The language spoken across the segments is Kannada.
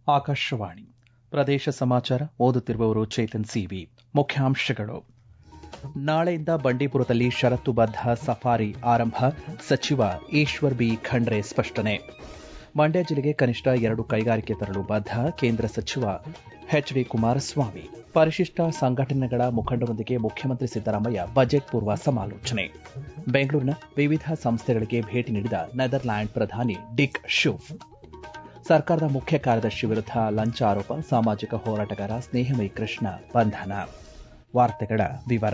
ಆಕಾಶವಾಣಿ ಪ್ರದೇಶ ಸಮಾಚಾರ ಓದುತ್ತಿರುವವರು ಚೇತನ್ ಸಿವಿ ಮುಖ್ಯಾಂಶಗಳು ನಾಳೆಯಿಂದ ಬಂಡೀಪುರದಲ್ಲಿ ಷರತ್ತುಬದ್ಧ ಸಫಾರಿ ಆರಂಭ ಸಚಿವ ಈಶ್ವರ್ ಬಿ ಖಂಡ್ರೆ ಸ್ಪಷ್ಟನೆ ಮಂಡ್ಯ ಜಿಲ್ಲೆಗೆ ಕನಿಷ್ಠ ಎರಡು ಕೈಗಾರಿಕೆ ತರಲು ಬದ್ಧ ಕೇಂದ್ರ ಸಚಿವ ಎಚ್ ಡಿ ಕುಮಾರಸ್ವಾಮಿ ಪರಿಶಿಷ್ಟ ಸಂಘಟನೆಗಳ ಮುಖಂಡರೊಂದಿಗೆ ಮುಖ್ಯಮಂತ್ರಿ ಸಿದ್ದರಾಮಯ್ಯ ಬಜೆಟ್ ಪೂರ್ವ ಸಮಾಲೋಚನೆ ಬೆಂಗಳೂರಿನ ವಿವಿಧ ಸಂಸ್ಥೆಗಳಿಗೆ ಭೇಟಿ ನೀಡಿದ ನೆದರ್ಲ್ಯಾಂಡ್ ಪ್ರಧಾನಿ ಡಿಕ್ ಶೂಫ್ ಸರ್ಕಾರದ ಮುಖ್ಯ ಕಾರ್ಯದರ್ಶಿ ವಿರುದ್ಧ ಲಂಚ ಆರೋಪ ಸಾಮಾಜಿಕ ಹೋರಾಟಗಾರ ಸ್ನೇಹಮಯಿ ಕೃಷ್ಣ ಬಂಧನ ವಾರ್ತೆಗಳ ವಿವರ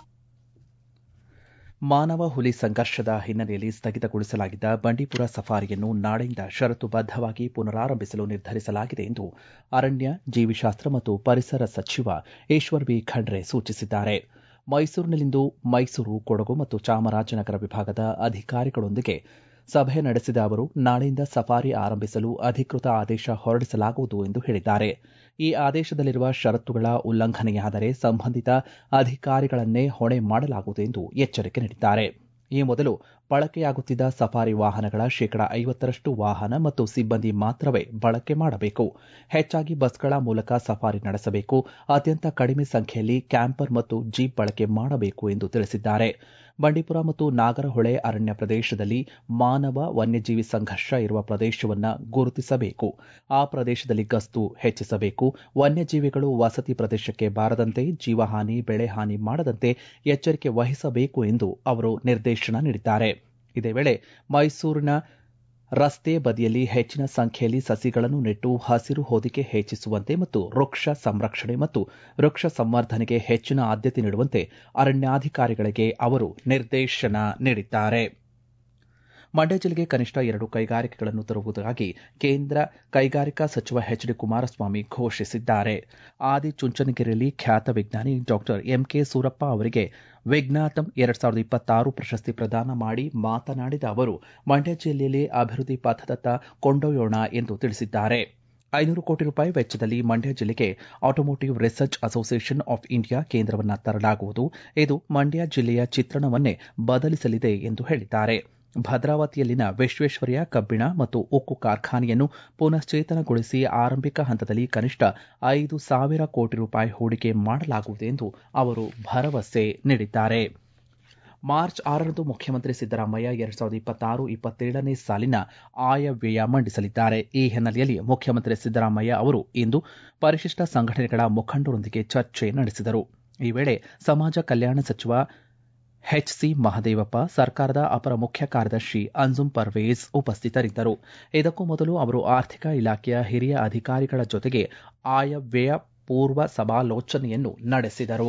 ಮಾನವ ಹುಲಿ ಸಂಘರ್ಷದ ಹಿನ್ನೆಲೆಯಲ್ಲಿ ಸ್ಥಗಿತಗೊಳಿಸಲಾಗಿದ್ದ ಬಂಡೀಪುರ ಸಫಾರಿಯನ್ನು ನಾಳೆಯಿಂದ ಷರತ್ತುಬದ್ದವಾಗಿ ಪುನರಾರಂಭಿಸಲು ನಿರ್ಧರಿಸಲಾಗಿದೆ ಎಂದು ಅರಣ್ಯ ಜೀವಿಶಾಸ್ತ್ರ ಮತ್ತು ಪರಿಸರ ಸಚಿವ ಈಶ್ವರ್ ಬಿ ಖಂಡ್ರೆ ಸೂಚಿಸಿದ್ದಾರೆ ಮೈಸೂರಿನಲ್ಲಿಂದು ಮೈಸೂರು ಕೊಡಗು ಮತ್ತು ಚಾಮರಾಜನಗರ ವಿಭಾಗದ ಅಧಿಕಾರಿಗಳೊಂದಿಗೆ ಸಭೆ ನಡೆಸಿದ ಅವರು ನಾಳೆಯಿಂದ ಸಫಾರಿ ಆರಂಭಿಸಲು ಅಧಿಕೃತ ಆದೇಶ ಹೊರಡಿಸಲಾಗುವುದು ಎಂದು ಹೇಳಿದ್ದಾರೆ ಈ ಆದೇಶದಲ್ಲಿರುವ ಷರತ್ತುಗಳ ಉಲ್ಲಂಘನೆಯಾದರೆ ಸಂಬಂಧಿತ ಅಧಿಕಾರಿಗಳನ್ನೇ ಹೊಣೆ ಮಾಡಲಾಗುವುದು ಎಂದು ಎಚ್ಚರಿಕೆ ನೀಡಿದ್ದಾರೆ ಈ ಮೊದಲು ಬಳಕೆಯಾಗುತ್ತಿದ್ದ ಸಫಾರಿ ವಾಹನಗಳ ಶೇಕಡಾ ಐವತ್ತರಷ್ಟು ವಾಹನ ಮತ್ತು ಸಿಬ್ಬಂದಿ ಮಾತ್ರವೇ ಬಳಕೆ ಮಾಡಬೇಕು ಹೆಚ್ಚಾಗಿ ಬಸ್ಗಳ ಮೂಲಕ ಸಫಾರಿ ನಡೆಸಬೇಕು ಅತ್ಯಂತ ಕಡಿಮೆ ಸಂಖ್ಯೆಯಲ್ಲಿ ಕ್ಯಾಂಪರ್ ಮತ್ತು ಜೀಪ್ ಬಳಕೆ ಮಾಡಬೇಕು ಎಂದು ತಿಳಿಸಿದ್ದಾರೆ ಬಂಡೀಪುರ ಮತ್ತು ನಾಗರಹೊಳೆ ಅರಣ್ಯ ಪ್ರದೇಶದಲ್ಲಿ ಮಾನವ ವನ್ಯಜೀವಿ ಸಂಘರ್ಷ ಇರುವ ಪ್ರದೇಶವನ್ನು ಗುರುತಿಸಬೇಕು ಆ ಪ್ರದೇಶದಲ್ಲಿ ಗಸ್ತು ಹೆಚ್ಚಿಸಬೇಕು ವನ್ಯಜೀವಿಗಳು ವಸತಿ ಪ್ರದೇಶಕ್ಕೆ ಬಾರದಂತೆ ಜೀವಹಾನಿ ಬೆಳೆ ಹಾನಿ ಮಾಡದಂತೆ ಎಚ್ಚರಿಕೆ ವಹಿಸಬೇಕು ಎಂದು ಅವರು ನಿರ್ದೇಶನ ನೀಡಿದ್ದಾರೆ ಇದೇ ವೇಳೆ ಮೈಸೂರಿನ ರಸ್ತೆ ಬದಿಯಲ್ಲಿ ಹೆಚ್ಚಿನ ಸಂಖ್ಯೆಯಲ್ಲಿ ಸಸಿಗಳನ್ನು ನೆಟ್ಟು ಹಸಿರು ಹೊದಿಕೆ ಹೆಚ್ಚಿಸುವಂತೆ ಮತ್ತು ವೃಕ್ಷ ಸಂರಕ್ಷಣೆ ಮತ್ತು ವೃಕ್ಷ ಸಂವರ್ಧನೆಗೆ ಹೆಚ್ಚಿನ ಆದ್ಯತೆ ನೀಡುವಂತೆ ಅರಣ್ಯಾಧಿಕಾರಿಗಳಿಗೆ ಅವರು ನಿರ್ದೇಶನ ನೀಡಿದ್ದಾರೆ ಮಂಡ್ಯ ಜಿಲ್ಲೆಗೆ ಕನಿಷ್ಠ ಎರಡು ಕೈಗಾರಿಕೆಗಳನ್ನು ತರುವುದಾಗಿ ಕೇಂದ್ರ ಕೈಗಾರಿಕಾ ಸಚಿವ ಎಚ್ ಡಿ ಕುಮಾರಸ್ವಾಮಿ ಘೋಷಿಸಿದ್ದಾರೆ ಆದಿಚುಂಚನಗಿರಿಯಲ್ಲಿ ಖ್ಯಾತ ವಿಜ್ಞಾನಿ ಡಾಕ್ಟರ್ ಎಂಕೆ ಸೂರಪ್ಪ ಅವರಿಗೆ ವಿಜ್ಞಾತಂ ಎರಡ್ ಸಾವಿರದ ಇಪ್ಪತ್ತಾರು ಪ್ರಶಸ್ತಿ ಪ್ರದಾನ ಮಾಡಿ ಮಾತನಾಡಿದ ಅವರು ಮಂಡ್ಯ ಜಿಲ್ಲೆಯಲ್ಲಿ ಅಭಿವೃದ್ಧಿ ಪಥದತ್ತ ಕೊಂಡೊಯ್ಯೋಣ ಎಂದು ತಿಳಿಸಿದ್ದಾರೆ ಐನೂರು ಕೋಟಿ ರೂಪಾಯಿ ವೆಚ್ಚದಲ್ಲಿ ಮಂಡ್ಯ ಜಿಲ್ಲೆಗೆ automotive research association of India ಕೇಂದ್ರವನ್ನು ತರಲಾಗುವುದು ಇದು ಮಂಡ್ಯ ಜಿಲ್ಲೆಯ ಚಿತ್ರಣವನ್ನೇ ಬದಲಿಸಲಿದೆ ಎಂದು ಹೇಳಿದ್ದಾರೆ ಭದ್ರಾವತಿಯಲ್ಲಿನ ವಿಶ್ವೇಶ್ವರಯ್ಯ ಕಬ್ಬಿಣ ಮತ್ತು ಉಕ್ಕು ಕಾರ್ಖಾನೆಯನ್ನು ಪುನಶ್ಚೇತನಗೊಳಿಸಿ ಆರಂಭಿಕ ಹಂತದಲ್ಲಿ ಕನಿಷ್ಠ ಐದು ಸಾವಿರ ಕೋಟಿ ರೂಪಾಯಿ ಹೂಡಿಕೆ ಮಾಡಲಾಗುವುದು ಎಂದು ಅವರು ಭರವಸೆ ನೀಡಿದ್ದಾರೆ ಮಾರ್ಚ್ ಆರರಂದು ಮುಖ್ಯಮಂತ್ರಿ ಸಿದ್ದರಾಮಯ್ಯ ಎರಡ್ ಸಾವಿರದ ಇಪ್ಪತ್ತಾರು ಇಪ್ಪತ್ತೇಳನೇ ಸಾಲಿನ ಆಯವ್ಯಯ ಮಂಡಿಸಲಿದ್ದಾರೆ ಈ ಹಿನ್ನೆಲೆಯಲ್ಲಿ ಮುಖ್ಯಮಂತ್ರಿ ಸಿದ್ದರಾಮಯ್ಯ ಅವರು ಇಂದು ಪರಿಶಿಷ್ಟ ಸಂಘಟನೆಗಳ ಮುಖಂಡರೊಂದಿಗೆ ಚರ್ಚೆ ನಡೆಸಿದರು ಈ ವೇಳೆ ಸಮಾಜ ಕಲ್ಯಾಣ ಸಚಿವ ಎಚ್ಸಿ ಮಹದೇವಪ್ಪ ಸರ್ಕಾರದ ಅಪರ ಮುಖ್ಯ ಕಾರ್ಯದರ್ಶಿ ಅಂಜುಂ ಪರ್ವೇಜ್ ಉಪಸ್ಥಿತರಿದ್ದರು ಇದಕ್ಕೂ ಮೊದಲು ಅವರು ಆರ್ಥಿಕ ಇಲಾಖೆಯ ಹಿರಿಯ ಅಧಿಕಾರಿಗಳ ಜೊತೆಗೆ ಆಯವ್ಯಯ ಪೂರ್ವ ಸಮಾಲೋಚನೆಯನ್ನು ನಡೆಸಿದರು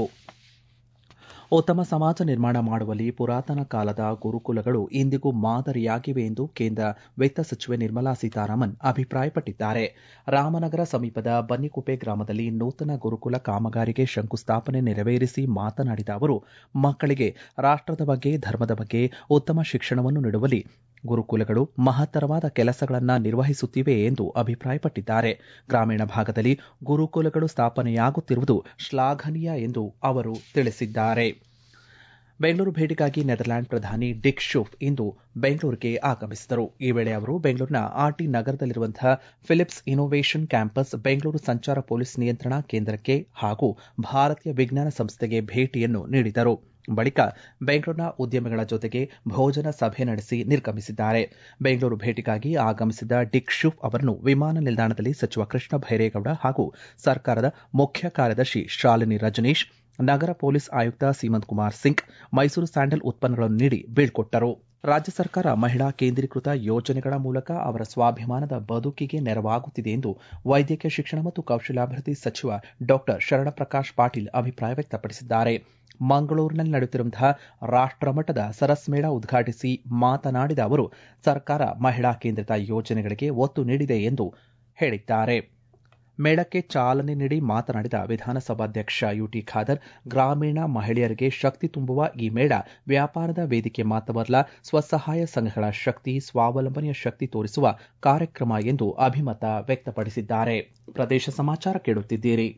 ಉತ್ತಮ ಸಮಾಜ ನಿರ್ಮಾಣ ಮಾಡುವಲ್ಲಿ ಪುರಾತನ ಕಾಲದ ಗುರುಕುಲಗಳು ಇಂದಿಗೂ ಮಾದರಿಯಾಗಿವೆ ಎಂದು ಕೇಂದ್ರ ವಿತ್ತ ಸಚಿವೆ ನಿರ್ಮಲಾ ಸೀತಾರಾಮನ್ ಅಭಿಪ್ರಾಯಪಟ್ಟಿದ್ದಾರೆ ರಾಮನಗರ ಸಮೀಪದ ಬನ್ನಿಕುಪ್ಪೆ ಗ್ರಾಮದಲ್ಲಿ ನೂತನ ಗುರುಕುಲ ಕಾಮಗಾರಿಗೆ ಶಂಕುಸ್ಥಾಪನೆ ನೆರವೇರಿಸಿ ಮಾತನಾಡಿದ ಅವರು ಮಕ್ಕಳಿಗೆ ರಾಷ್ಟದ ಬಗ್ಗೆ ಧರ್ಮದ ಬಗ್ಗೆ ಉತ್ತಮ ಶಿಕ್ಷಣವನ್ನು ನೀಡುವಲ್ಲಿ ಗುರುಕುಲಗಳು ಮಹತ್ತರವಾದ ಕೆಲಸಗಳನ್ನು ನಿರ್ವಹಿಸುತ್ತಿವೆ ಎಂದು ಅಭಿಪ್ರಾಯಪಟ್ಟಿದ್ದಾರೆ ಗ್ರಾಮೀಣ ಭಾಗದಲ್ಲಿ ಗುರುಕುಲಗಳು ಸ್ಥಾಪನೆಯಾಗುತ್ತಿರುವುದು ಶ್ಲಾಘನೀಯ ಎಂದು ಅವರು ತಿಳಿಸಿದ್ದಾರೆ ಬೆಂಗಳೂರು ಭೇಟಿಗಾಗಿ ನೆದರ್ಲ್ಯಾಂಡ್ ಪ್ರಧಾನಿ ಡಿಕ್ ಶೂಫ್ ಇಂದು ಬೆಂಗಳೂರಿಗೆ ಆಗಮಿಸಿದರು ಈ ವೇಳೆ ಅವರು ಬೆಂಗಳೂರಿನ ಆರ್ಟಿ ನಗರದಲ್ಲಿರುವಂತಹ ಫಿಲಿಪ್ಸ್ ಇನೋವೇಷನ್ ಕ್ಯಾಂಪಸ್ ಬೆಂಗಳೂರು ಸಂಚಾರ ಪೊಲೀಸ್ ನಿಯಂತ್ರಣಾ ಕೇಂದ್ರಕ್ಕೆ ಹಾಗೂ ಭಾರತೀಯ ವಿಜ್ಞಾನ ಸಂಸ್ಥೆಗೆ ಭೇಟಿಯನ್ನು ನೀಡಿದರು ಬಳಿಕ ಬೆಂಗಳೂರಿನ ಉದ್ಯಮಿಗಳ ಜೊತೆಗೆ ಭೋಜನ ಸಭೆ ನಡೆಸಿ ನಿರ್ಗಮಿಸಿದ್ದಾರೆ ಬೆಂಗಳೂರು ಭೇಟಿಗಾಗಿ ಆಗಮಿಸಿದ ಡಿಕ್ ಶೂಫ್ ಅವರನ್ನು ವಿಮಾನ ನಿಲ್ದಾಣದಲ್ಲಿ ಸಚಿವ ಕೃಷ್ಣ ಭೈರೇಗೌಡ ಹಾಗೂ ಸರ್ಕಾರದ ಮುಖ್ಯ ಕಾರ್ಯದರ್ಶಿ ಶಾಲಿನಿ ರಜನೀಶ್ ನಗರ ಪೊಲೀಸ್ ಆಯುಕ್ತ ಸೀಮಂತ್ ಕುಮಾರ್ ಸಿಂಗ್ ಮೈಸೂರು ಸ್ಯಾಂಡಲ್ ಉತ್ಪನ್ನಗಳನ್ನು ನೀಡಿ ಬೀಳ್ಕೊಟ್ಟರು ರಾಜ್ಯ ಸರ್ಕಾರ ಮಹಿಳಾ ಕೇಂದ್ರೀಕೃತ ಯೋಜನೆಗಳ ಮೂಲಕ ಅವರ ಸ್ವಾಭಿಮಾನದ ಬದುಕಿಗೆ ನೆರವಾಗುತ್ತಿದೆ ಎಂದು ವೈದ್ಯಕೀಯ ಶಿಕ್ಷಣ ಮತ್ತು ಕೌಶಲ್ಯಾಭಿವೃದ್ಧಿ ಸಚಿವ ಡಾಕ್ಟರ್ ಶರಣಪ್ರಕಾಶ್ ಪಾಟೀಲ್ ಅಭಿಪ್ರಾಯ ವ್ಯಕ್ತಪಡಿಸಿದ್ದಾರೆ ಮಂಗಳೂರಿನಲ್ಲಿ ನಡೆಯುತ್ತಿರುವಂತಹ ರಾಷ್ಟಮಟ್ಟದ ಸರಸ್ ಮೇಳ ಉದ್ಘಾಟಿಸಿ ಮಾತನಾಡಿದ ಅವರು ಸರ್ಕಾರ ಮಹಿಳಾ ಕೇಂದ್ರಿತ ಯೋಜನೆಗಳಿಗೆ ಒತ್ತು ನೀಡಿದೆ ಎಂದು ಹೇಳಿದ್ದಾರೆ ಮೇಳಕ್ಕೆ ಚಾಲನೆ ನೀಡಿ ಮಾತನಾಡಿದ ವಿಧಾನಸಭಾಧ್ಯಕ್ಷ ಯುಟಿ ಖಾದರ್ ಗ್ರಾಮೀಣ ಮಹಿಳೆಯರಿಗೆ ಶಕ್ತಿ ತುಂಬುವ ಈ ಮೇಳ ವ್ಯಾಪಾರದ ವೇದಿಕೆ ಮಾತ್ರವಲ್ಲ ಸ್ವಸಹಾಯ ಸಂಘಗಳ ಶಕ್ತಿ ಸ್ವಾವಲಂಬನೆಯ ಶಕ್ತಿ ತೋರಿಸುವ ಕಾರ್ಯಕ್ರಮ ಎಂದು ಅಭಿಮತ ವ್ಯಕ್ತಪಡಿಸಿದ್ದಾರೆ ಪ್ರದೇಶ ಸಮಾಚಾರ ಕೇಳುತ್ತಿದ್ದೀರಿ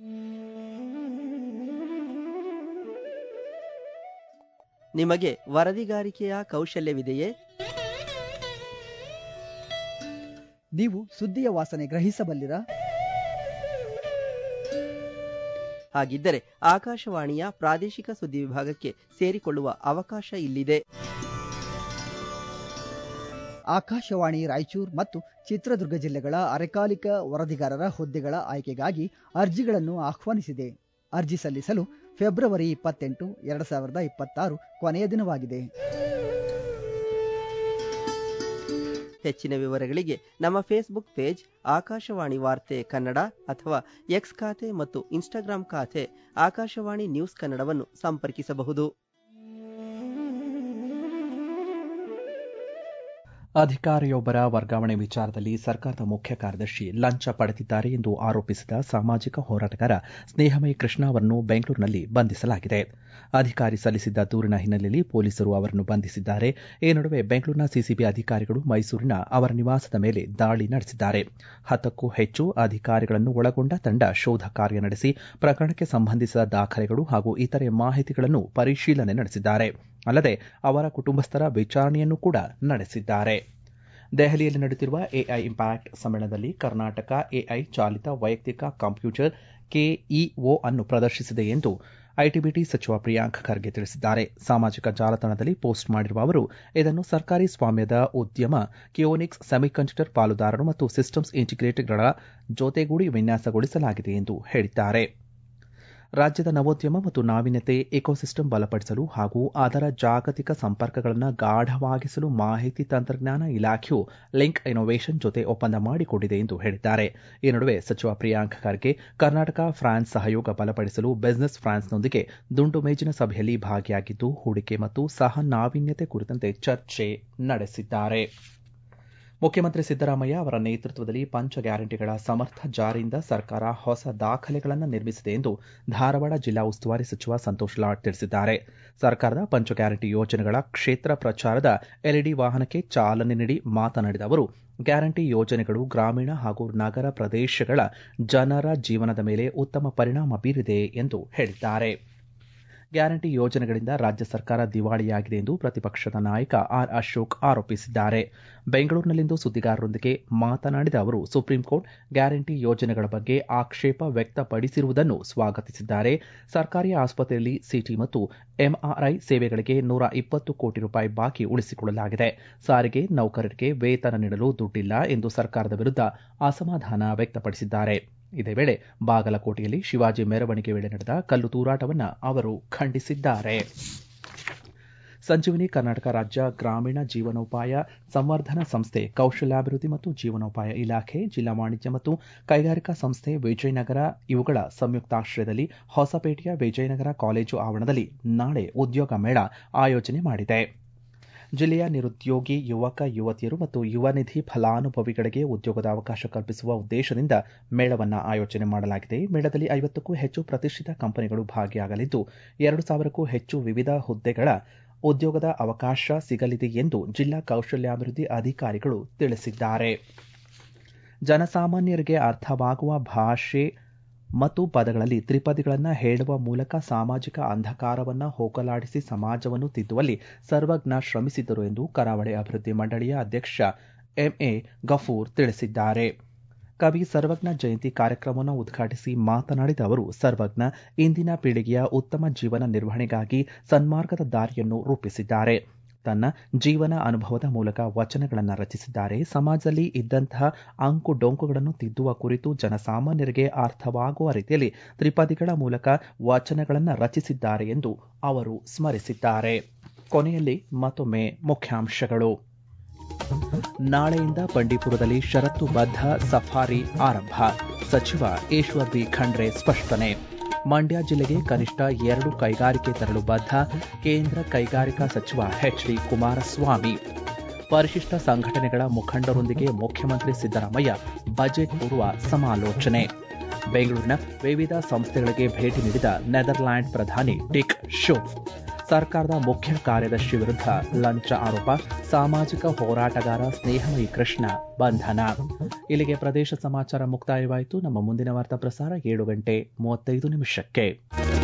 ನಿಮಗೆ ವರದಿಗಾರಿಕೆಯ ಕೌಶಲ್ಯವಿದೆಯೇ ನೀವು ಸುದ್ದಿಯ ವಾಸನೆ ಗ್ರಹಿಸಬಲ್ಲಿರಾ ಹಾಗಿದ್ದರೆ ಆಕಾಶವಾಣಿಯ ಪ್ರಾದೇಶಿಕ ಸುದ್ದಿ ವಿಭಾಗಕ್ಕೆ ಸೇರಿಕೊಳ್ಳುವ ಅವಕಾಶ ಇಲ್ಲಿದೆ ಆಕಾಶವಾಣಿ ರಾಯಚೂರು ಮತ್ತು ಚಿತ್ರದುರ್ಗ ಜಿಲ್ಲೆಗಳ ಅರೆಕಾಲಿಕ ವರದಿಗಾರರ ಹುದ್ದೆಗಳ ಆಯ್ಕೆಗಾಗಿ ಅರ್ಜಿಗಳನ್ನು ಆಹ್ವಾನಿಸಿದೆ ಅರ್ಜಿ ಸಲ್ಲಿಸಲು ಫೆಬ್ರವರಿ ಇಪ್ಪತ್ತೆಂಟು ಎರಡು ಸಾವಿರದ ಇಪ್ಪತ್ತಾರು ಕೊನೆಯ ದಿನವಾಗಿದೆ ಹೆಚ್ಚಿನ ವಿವರಗಳಿಗೆ ನಮ್ಮ ಫೇಸ್ಬುಕ್ ಪೇಜ್ ಆಕಾಶವಾಣಿ ವಾರ್ತೆ ಕನ್ನಡ ಅಥವಾ ಎಕ್ಸ್ ಖಾತೆ ಮತ್ತು ಇನ್ಸ್ಟಾಗ್ರಾಂ ಖಾತೆ ಆಕಾಶವಾಣಿ ನ್ಯೂಸ್ ಕನ್ನಡವನ್ನು ಸಂಪರ್ಕಿಸಬಹುದು ಅಧಿಕಾರಿಯೊಬ್ಬರ ವರ್ಗಾವಣೆ ವಿಚಾರದಲ್ಲಿ ಸರ್ಕಾರದ ಮುಖ್ಯ ಕಾರ್ಯದರ್ಶಿ ಲಂಚ ಪಡೆದಿದ್ದಾರೆ ಎಂದು ಆರೋಪಿಸಿದ ಸಾಮಾಜಿಕ ಹೋರಾಟಗಾರ ಸ್ನೇಹಮಯಿ ಕೃಷ್ಣ ಅವರನ್ನು ಬೆಂಗಳೂರಿನಲ್ಲಿ ಬಂಧಿಸಲಾಗಿದೆ ಅಧಿಕಾರಿ ಸಲ್ಲಿಸಿದ್ದ ದೂರಿನ ಹಿನ್ನೆಲೆಯಲ್ಲಿ ಪೊಲೀಸರು ಅವರನ್ನು ಬಂಧಿಸಿದ್ದಾರೆ ಈ ನಡುವೆ ಬೆಂಗಳೂರಿನ ಸಿಸಿಬಿ ಅಧಿಕಾರಿಗಳು ಮೈಸೂರಿನ ಅವರ ನಿವಾಸದ ಮೇಲೆ ದಾಳಿ ನಡೆಸಿದ್ದಾರೆ ಹತ್ತಕ್ಕೂ ಹೆಚ್ಚು ಅಧಿಕಾರಿಗಳನ್ನು ಒಳಗೊಂಡ ತಂಡ ಶೋಧ ಕಾರ್ಯ ನಡೆಸಿ ಪ್ರಕರಣಕ್ಕೆ ಸಂಬಂಧಿಸಿದ ದಾಖಲೆಗಳು ಹಾಗೂ ಇತರೆ ಮಾಹಿತಿಗಳನ್ನು ಪರಿಶೀಲನೆ ನಡೆಸಿದ್ದಾರೆ ಅಲ್ಲದೆ ಅವರ ಕುಟುಂಬಸ್ಥರ ವಿಚಾರಣೆಯನ್ನು ಕೂಡ ನಡೆಸಿದ್ದಾರೆ ದೆಹಲಿಯಲ್ಲಿ ನಡೆಯುತ್ತಿರುವ ಎಐ ಇಂಪ್ಯಾಕ್ಟ್ ಸಮ್ಮೇಳನದಲ್ಲಿ ಕರ್ನಾಟಕ ಎಐ ಚಾಲಿತ ವೈಯಕ್ತಿಕ ಕಂಪ್ಯೂಟರ್ ಕೆಇಒ ಅನ್ನು ಪ್ರದರ್ಶಿಸಿದೆ ಎಂದು ಐಟಿಬಿಟಿ ಸಚಿವ ಪ್ರಿಯಾಂಕ್ ಖರ್ಗೆ ತಿಳಿಸಿದ್ದಾರೆ ಸಾಮಾಜಿಕ ಜಾಲತಾಣದಲ್ಲಿ ಪೋಸ್ಟ್ ಮಾಡಿರುವ ಅವರು ಇದನ್ನು ಸರ್ಕಾರಿ ಸ್ವಾಮ್ಯದ ಉದ್ಯಮ ಕಿಯೋನಿಕ್ಸ್ ಸೆಮಿಕಂಡಕ್ಟರ್ ಪಾಲುದಾರರು ಮತ್ತು ಸಿಸ್ಟಮ್ಸ್ ಇಂಟಿಗ್ರೇಟರ್ಗಳ ಜೊತೆಗೂಡಿ ವಿನ್ಯಾಸಗೊಳಿಸಲಾಗಿದೆ ಎಂದು ಹೇಳಿದ್ದಾರೆ ರಾಜ್ಯದ ನವೋದ್ಯಮ ಮತ್ತು ನಾವೀನ್ಯತೆ ಇಕೋಸಿಸ್ಟಮ್ ಬಲಪಡಿಸಲು ಹಾಗೂ ಅದರ ಜಾಗತಿಕ ಸಂಪರ್ಕಗಳನ್ನು ಗಾಢವಾಗಿಸಲು ಮಾಹಿತಿ ತಂತ್ರಜ್ಞಾನ ಇಲಾಖೆಯು ಲಿಂಕ್ ಇನೋವೇಷನ್ ಜೊತೆ ಒಪ್ಪಂದ ಮಾಡಿಕೊಂಡಿದೆ ಎಂದು ಹೇಳಿದ್ದಾರೆ ಈ ನಡುವೆ ಸಚಿವ ಪ್ರಿಯಾಂಕ್ ಖರ್ಗೆ ಕರ್ನಾಟಕ ಫ್ರಾನ್ಸ್ ಸಹಯೋಗ ಬಲಪಡಿಸಲು ಬಿಸಿನೆಸ್ ಫ್ರಾನ್ಸ್ನೊಂದಿಗೆ ದುಂಡು ಮೇಜಿನ ಸಭೆಯಲ್ಲಿ ಭಾಗಿಯಾಗಿದ್ದು ಹೂಡಿಕೆ ಮತ್ತು ಸಹ ನಾವೀನ್ಯತೆ ಕುರಿತಂತೆ ಚರ್ಚೆ ನಡೆಸಿದ್ದಾರೆ ಮುಖ್ಯಮಂತ್ರಿ ಸಿದ್ದರಾಮಯ್ಯ ಅವರ ನೇತೃತ್ವದಲ್ಲಿ ಪಂಚ ಗ್ಯಾರಂಟಿಗಳ ಸಮರ್ಥ ಜಾರಿಯಿಂದ ಸರ್ಕಾರ ಹೊಸ ದಾಖಲೆಗಳನ್ನು ನಿರ್ಮಿಸಿದೆ ಎಂದು ಧಾರವಾಡ ಜಿಲ್ಲಾ ಉಸ್ತುವಾರಿ ಸಚಿವ ಸಂತೋಷ್ ಲಾಡ್ ತಿಳಿಸಿದ್ದಾರೆ ಸರ್ಕಾರದ ಪಂಚ ಗ್ಯಾರಂಟಿ ಯೋಜನೆಗಳ ಕ್ಷೇತ್ರ ಪ್ರಚಾರದ ಎಲ್ಇಡಿ ವಾಹನಕ್ಕೆ ಚಾಲನೆ ನೀಡಿ ಮಾತನಾಡಿದ ಅವರು ಗ್ಯಾರಂಟಿ ಯೋಜನೆಗಳು ಗ್ರಾಮೀಣ ಹಾಗೂ ನಗರ ಪ್ರದೇಶಗಳ ಜನರ ಜೀವನದ ಮೇಲೆ ಉತ್ತಮ ಪರಿಣಾಮ ಬೀರಿದೆ ಎಂದು ಹೇಳಿದ್ದಾರೆ ಗ್ಯಾರಂಟಿ ಯೋಜನೆಗಳಿಂದ ರಾಜ್ಯ ಸರ್ಕಾರ ದಿವಾಳಿಯಾಗಿದೆ ಎಂದು ಪ್ರತಿಪಕ್ಷದ ನಾಯಕ ಆರ್ ಅಶೋಕ್ ಆರೋಪಿಸಿದ್ದಾರೆ ಬೆಂಗಳೂರಿನಲ್ಲಿಂದು ಸುದ್ದಿಗಾರರೊಂದಿಗೆ ಮಾತನಾಡಿದ ಅವರು ಸುಪ್ರೀಂ ಕೋರ್ಟ್ ಗ್ಯಾರಂಟಿ ಯೋಜನೆಗಳ ಬಗ್ಗೆ ಆಕ್ಷೇಪ ವ್ಯಕ್ತಪಡಿಸಿರುವುದನ್ನು ಸ್ವಾಗತಿಸಿದ್ದಾರೆ ಸರ್ಕಾರಿ ಆಸ್ಪತ್ರೆಯಲ್ಲಿ ಸಿಟಿ ಮತ್ತು ಎಂಆರ್ಐ ಸೇವೆಗಳಿಗೆ ನೂರ ಇಪ್ಪತ್ತು ಕೋಟಿ ರೂಪಾಯಿ ಬಾಕಿ ಉಳಿಸಿಕೊಳ್ಳಲಾಗಿದೆ ಸಾರಿಗೆ ನೌಕರರಿಗೆ ವೇತನ ನೀಡಲು ದುಡ್ಡಿಲ್ಲ ಎಂದು ಸರ್ಕಾರದ ವಿರುದ್ಧ ಅಸಮಾಧಾನ ವ್ಯಕ್ತಪಡಿಸಿದ್ದಾರೆ ಇದೇ ವೇಳೆ ಬಾಗಲಕೋಟೆಯಲ್ಲಿ ಶಿವಾಜಿ ಮೆರವಣಿಗೆ ವೇಳೆ ನಡೆದ ಕಲ್ಲು ತೂರಾಟವನ್ನು ಅವರು ಖಂಡಿಸಿದ್ದಾರೆ ಸಂಜೀವಿನಿ ಕರ್ನಾಟಕ ರಾಜ್ಯ ಗ್ರಾಮೀಣ ಜೀವನೋಪಾಯ ಸಂವರ್ಧನಾ ಸಂಸ್ಥೆ ಕೌಶಲ್ಯಾಭಿವೃದ್ಧಿ ಮತ್ತು ಜೀವನೋಪಾಯ ಇಲಾಖೆ ಜಿಲ್ಲಾ ವಾಣಿಜ್ಯ ಮತ್ತು ಕೈಗಾರಿಕಾ ಸಂಸ್ಥೆ ವಿಜಯನಗರ ಇವುಗಳ ಸಂಯುಕ್ತಾಶ್ರಯದಲ್ಲಿ ಹೊಸಪೇಟೆಯ ವಿಜಯನಗರ ಕಾಲೇಜು ಆವರಣದಲ್ಲಿ ನಾಳೆ ಉದ್ಯೋಗ ಮೇಳ ಆಯೋಜನೆ ಮಾಡಿದೆ ಜಿಲ್ಲೆಯ ನಿರುದ್ಯೋಗಿ ಯುವಕ ಯುವತಿಯರು ಮತ್ತು ಯುವ ನಿಧಿ ಫಲಾನುಭವಿಗಳಿಗೆ ಉದ್ಯೋಗದ ಅವಕಾಶ ಕಲ್ಪಿಸುವ ಉದ್ದೇಶದಿಂದ ಮೇಳವನ್ನು ಆಯೋಜನೆ ಮಾಡಲಾಗಿದೆ ಮೇಳದಲ್ಲಿ ಐವತ್ತಕ್ಕೂ ಹೆಚ್ಚು ಪ್ರತಿಷ್ಠಿತ ಕಂಪನಿಗಳು ಭಾಗಿಯಾಗಲಿದ್ದು ಎರಡು ಸಾವಿರಕ್ಕೂ ಹೆಚ್ಚು ವಿವಿಧ ಹುದ್ದೆಗಳ ಉದ್ಯೋಗದ ಅವಕಾಶ ಸಿಗಲಿದೆ ಎಂದು ಜಿಲ್ಲಾ ಕೌಶಲ್ಯಾಭಿವೃದ್ಧಿ ಅಧಿಕಾರಿಗಳು ತಿಳಿಸಿದ್ದಾರೆ ಜನಸಾಮಾನ್ಯರಿಗೆ ಅರ್ಥವಾಗುವ ಭಾಷೆ ಮತ್ತು ಪದಗಳಲ್ಲಿ ತ್ರಿಪದಿಗಳನ್ನು ಹೇಳುವ ಮೂಲಕ ಸಾಮಾಜಿಕ ಅಂಧಕಾರವನ್ನು ಹೋಗಲಾಡಿಸಿ ಸಮಾಜವನ್ನು ತಿದ್ದುವಲ್ಲಿ ಸರ್ವಜ್ಞ ಶ್ರಮಿಸಿದ್ದರು ಎಂದು ಕರಾವಳಿ ಅಭಿವೃದ್ಧಿ ಮಂಡಳಿಯ ಅಧ್ಯಕ್ಷ ಎಂಎ ಗಫೂರ್ ತಿಳಿಸಿದ್ದಾರೆ ಕವಿ ಸರ್ವಜ್ಞ ಜಯಂತಿ ಕಾರ್ಯಕ್ರಮವನ್ನು ಉದ್ಘಾಟಿಸಿ ಮಾತನಾಡಿದ ಅವರು ಸರ್ವಜ್ಞ ಇಂದಿನ ಪೀಳಿಗೆಯ ಉತ್ತಮ ಜೀವನ ನಿರ್ವಹಣೆಗಾಗಿ ಸನ್ಮಾರ್ಗದ ದಾರಿಯನ್ನು ರೂಪಿಸಿದ್ದಾರೆ ತನ್ನ ಜೀವನ ಅನುಭವದ ಮೂಲಕ ವಚನಗಳನ್ನು ರಚಿಸಿದ್ದಾರೆ ಸಮಾಜದಲ್ಲಿ ಇದ್ದಂತಹ ಅಂಕು ಡೊಂಕುಗಳನ್ನು ತಿದ್ದುವ ಕುರಿತು ಜನಸಾಮಾನ್ಯರಿಗೆ ಅರ್ಥವಾಗುವ ರೀತಿಯಲ್ಲಿ ತ್ರಿಪದಿಗಳ ಮೂಲಕ ವಚನಗಳನ್ನು ರಚಿಸಿದ್ದಾರೆ ಎಂದು ಅವರು ಸ್ಮರಿಸಿದ್ದಾರೆ ಕೊನೆಯಲ್ಲಿ ಮತ್ತೊಮ್ಮೆ ಮುಖ್ಯಾಂಶಗಳು ನಾಳೆಯಿಂದ ಬಂಡೀಪುರದಲ್ಲಿ ಷರತ್ತುಬದ್ಧ ಸಫಾರಿ ಆರಂಭ ಸಚಿವ ಈಶ್ವರ್ ಬಿ ಖಂಡ್ರೆ ಸ್ಪಷ್ಟನೆ ಮಂಡ್ಯ ಜಿಲ್ಲೆಗೆ ಕನಿಷ್ಠ ಎರಡು ಕೈಗಾರಿಕೆ ತರಲು ಬದ್ಧ ಕೇಂದ್ರ ಕೈಗಾರಿಕಾ ಸಚಿವ ಎಚ್ ಡಿ ಕುಮಾರಸ್ವಾಮಿ ಪರಿಶಿಷ್ಟ ಸಂಘಟನೆಗಳ ಮುಖಂಡರೊಂದಿಗೆ ಮುಖ್ಯಮಂತ್ರಿ ಸಿದ್ದರಾಮಯ್ಯ ಬಜೆಟ್ ಪೂರ್ವ ಸಮಾಲೋಚನೆ ಬೆಂಗಳೂರಿನ ವಿವಿಧ ಸಂಸ್ಥೆಗಳಿಗೆ ಭೇಟಿ ನೀಡಿದ ನೆದರ್ಲ್ಯಾಂಡ್ ಪ್ರಧಾನಿ ಡಿಕ್ ಶುಫ್ ಸರ್ಕಾರದ ಮುಖ್ಯ ಕಾರ್ಯದರ್ಶಿ ವಿರುದ್ಧ ಲಂಚ ಆರೋಪ ಸಾಮಾಜಿಕ ಹೋರಾಟಗಾರ ಸ್ನೇಹಮಯಿ ಕೃಷ್ಣ ಬಂಧನ ಇಲ್ಲಿಗೆ ಪ್ರದೇಶ ಸಮಾಚಾರ ಮುಕ್ತಾಯವಾಯಿತು ನಮ್ಮ ಮುಂದಿನ ವಾರ್ತಾ ಪ್ರಸಾರ ಏಳು ಗಂಟೆ ಮೂವತ್ತೈದು ನಿಮಿಷಕ್ಕೆ